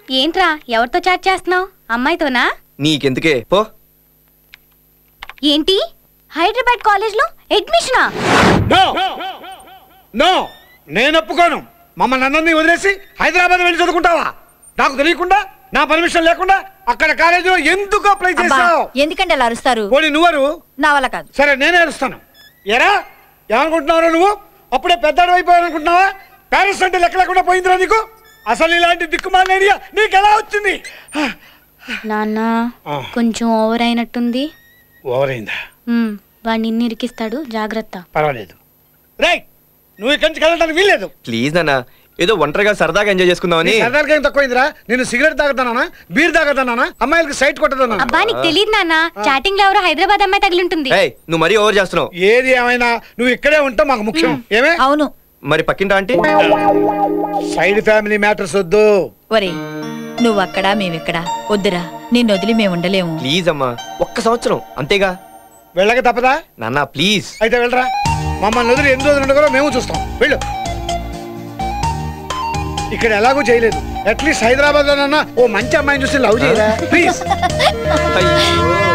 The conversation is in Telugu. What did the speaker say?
ఏంట్రా ఎవరితో చాట్ చేస్తున్నావు అమ్మాయితోనా నీకెందుకే పో ఏంటి హైదరాబాద్ కాలేజ్లో అడ్మిషనా నో నో నేను ఒప్పుకోను మమ్మల్ని అందరినీ వదిలేసి హైదరాబాద్ వెళ్ళి చదువుకుంటావా నాకు తెలియకుండా నా పర్మిషన్ లేకుండా అక్కడ కాలేజీలో ఎందుకు అప్లై అబ్బా, చేసావు ఎందుకంటే అలా అరుస్తారు పోనీ నువ్వరు నా వల్ల కాదు సరే నేనే అరుస్తాను ఎరా ఏమనుకుంటున్నావు నువ్వు అప్పుడే పెద్దడు అయిపోయావు అనుకుంటున్నావా ప్యారిస్ అంటే లెక్క లేకుండా పోయిందిరా నీకు అసలు ఇలాంటి దిక్కుమాలిన ఐడియా నీకు ఎలా వచ్చింది నాన్న ఆ. కొంచెం ఓవర్ అయినట్టుంది ఓవర్ అయిందా ఉమ్, వాడిని నిన్ను ఇరికిస్తాడు జాగ్రత్త పర్వాలేదు రైట్ నువ్వు ఇక్కడి నుంచి కదలడానికి వీల్లేదు ప్లీజ్ నాన్న ఏదో ఒంటరిగా సరదాగా ఎంజాయ్ చేసుకుందామని సరదాగా ఏం తక్కువైందిరా నేను సిగరెట్ తాగుతానా బీర్ తాగుతానా అమ్మాయిలకి సైట్ కొట్టదన్నా అబ్బా నీకు తెలియదు నాన్న చాటింగ్ లో ఎవరో హైదరాబాద్ అమ్మాయి తగిలింటుంది ఏయ్ నువ్వు మరీ ఓవర్ చేస్తున్నావు ఏది ఏమైనా నువ్వు ఇక్కడే ఉంటావు మాకు ముఖ్యం ఏమే అవును మరి పక్కింటా అంటే సైడ్ ఫ్యామిలీ మ్యాటర్స్ వద్దు ఒరే నువ్వు అక్కడ మేమిక్కడ వద్దురా నిన్ను వదిలి మేము ఉండలేము ప్లీజ్ అమ్మా ఒక్క సంవత్సరం అంతేగా వెళ్ళక తప్పదా నాన్న ప్లీజ్ అయితే వెళ్ళరా మమ్మల్ని వదిలి ఎన్ని రోజులు ఉండగలో మేము చూస్తాం వెళ్ళు ఇక్కడ ఎలాగూ చేయలేదు అట్లీస్ట్ హైదరాబాద్ లోనన్నా ఓ మంచి అమ్మాయిని చూసి లవ్ చేయరా ప్లీజ్ అయ్యో